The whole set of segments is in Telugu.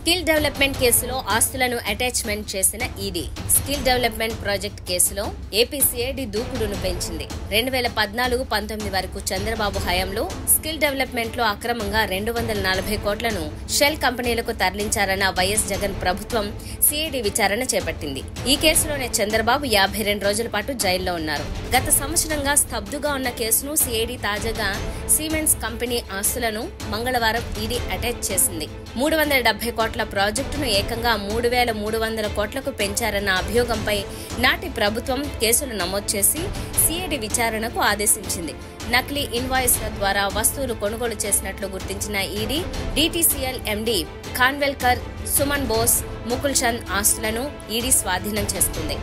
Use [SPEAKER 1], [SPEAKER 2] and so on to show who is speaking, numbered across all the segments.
[SPEAKER 1] స్కిల్ డెవలప్మెంట్ కేసులో ఆస్తులను అటాచ్మెంట్ చేసిన ఈడీ స్కిల్ డెవలప్మెంట్ ప్రాజెక్ట్ కేసులో ఏపీసీఐడి దూకుడును పెంచింది రెండు వేల పద్నాలుగు పంతొమ్మిది వరకు చంద్రబాబు హయాంలో స్కిల్ డెవలప్మెంట్ లో అక్రమంగా రెండు వందల నలభై కోట్లను షెల్ కంపెనీలకు తరలించారన్న వైఎస్ జగన్ ప్రభుత్వం సిఐడి విచారణ చేపట్టింది ఈ కేసులోనే చంద్రబాబు యాభై రెండు రోజుల పాటు జైల్లో ఉన్నారు గత సంవత్సరంగా స్తబ్దుగా ఉన్న కేసును సిఐడి తాజాగా సిమెంట్స్ కంపెనీ ఆస్తులను మంగళవారం ఈడీ అటాచ్ చేసింది మూడు వందల డెబ్బై కోట్ల ప్రాజెక్టును ఏకంగా మూడు వేల మూడు వందల కోట్లకు పెంచారన్న అభియోగంపై నాటి ప్రభుత్వం కేసులు నమోదు చేసి సిఐడి విచారణకు ఆదేశించింది నకిలీ ఇన్వాయిస్ల ద్వారా వస్తువులు కొనుగోలు చేసినట్లు గుర్తించిన ED DTCL MD Khanwelkar Suman Bose Mukul Chand ఆస్తులను ఈడీ స్వాధీనం చేసుకుంది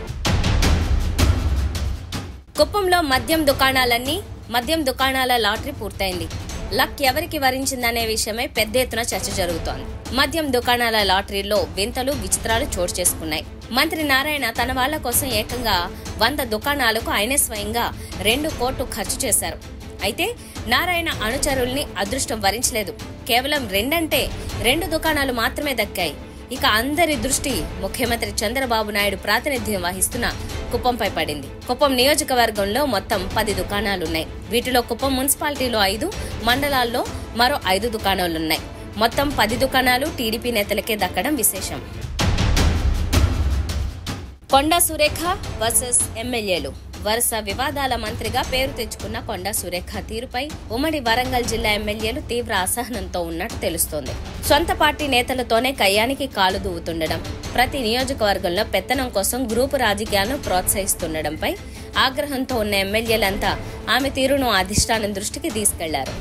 [SPEAKER 1] కుప్పంలో మద్యం దుకాణాలన్నీ మద్యం దుకాణాల లాటరీ పూర్తయింది లక్ ఎవరికి వరించిందనే విషయమై పెద్ద ఎత్తున చర్చ జరుగుతోంది మద్యం దుకాణాల లాటరీలో వింతలు విచిత్రాలు చోటు చేసుకున్నాయి మంత్రి నారాయణ తన వాళ్ల కోసం ఏకంగా వంద దుకాణాలకు ఆయనే స్వయంగా రెండు కోట్లు ఖర్చు చేశారు అయితే నారాయణ అనుచరుల్ని అదృష్టం వరించలేదు కేవలం రెండంటే రెండు దుకాణాలు మాత్రమే దక్కాయి ఇక అందరి దృష్టి ముఖ్యమంత్రి చంద్రబాబు నాయుడు ప్రాతినిధ్యం వహిస్తున్న కుప్పంపై పడింది కుప్పం నియోజకవర్గంలో మొత్తం పది దుకాణాలున్నాయి వీటిలో కుప్పం మున్సిపాలిటీలో ఐదు మండలాల్లో మరో ఐదు దుకాణాలున్నాయి మొత్తం పది దుకాణాలు టీడీపీ నేతలకే దక్కడం విశేషం కొండా సురేఖ వర్సెస్ ఎమ్మెల్యేలు వరుస వివాదాల మంత్రిగా పేరు తెచ్చుకున్న కొండా సురేఖ తీరుపై ఉమ్మడి వరంగల్ జిల్లా ఎమ్మెల్యేలు తీవ్ర అసహనంతో ఉన్నట్టు తెలుస్తోంది సొంత పార్టీ నేతలతోనే కయ్యానికి కాలు దూవుతుండడం ప్రతి నియోజకవర్గంలో పెత్తనం కోసం గ్రూపు రాజకీయాలను ప్రోత్సహిస్తుండడంపై ఆగ్రహంతో ఉన్న ఎమ్మెల్యేలంతా ఆమె తీరును అధిష్టానం దృష్టికి తీసుకెళ్లారు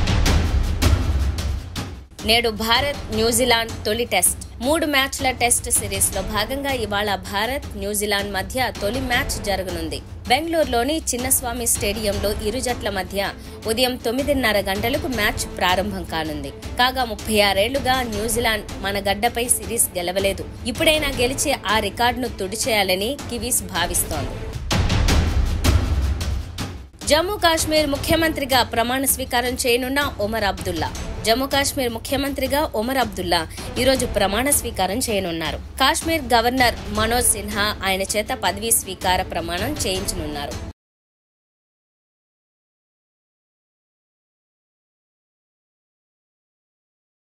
[SPEAKER 1] నేడు భారత్ న్యూజిలాండ్ తొలి టెస్ట్ మూడు మ్యాచ్ల టెస్ట్ సిరీస్ లో భాగంగా ఇవాళ భారత్ న్యూజిలాండ్ మధ్య తొలి మ్యాచ్ జరగనుంది బెంగళూరులోని చిన్నస్వామి స్టేడియంలో ఇరు జట్ల మధ్య ఉదయం తొమ్మిదిన్నర గంటలకు మ్యాచ్ ప్రారంభం కానుంది కాగా ముప్పై ఆరేళ్లుగా న్యూజిలాండ్ మన గడ్డపై సిరీస్ గెలవలేదు ఇప్పుడైనా గెలిచి ఆ రికార్డును తుడిచేయాలని కివీస్ భావిస్తోంది జమ్మూ కాశ్మీర్ ముఖ్యమంత్రిగా ప్రమాణ స్వీకారం చేయనున్న ఒమర్ అబ్దుల్లా జమ్మూ కాశ్మీర్ ముఖ్యమంత్రిగా ఒమర్ అబ్దుల్లా ఈరోజు ప్రమాణ స్వీకారం చేయనున్నారు కాశ్మీర్ గవర్నర్ మనోజ్ సిన్హా ఆయన చేత పదవీ స్వీకార ప్రమాణం చేయించనున్నారు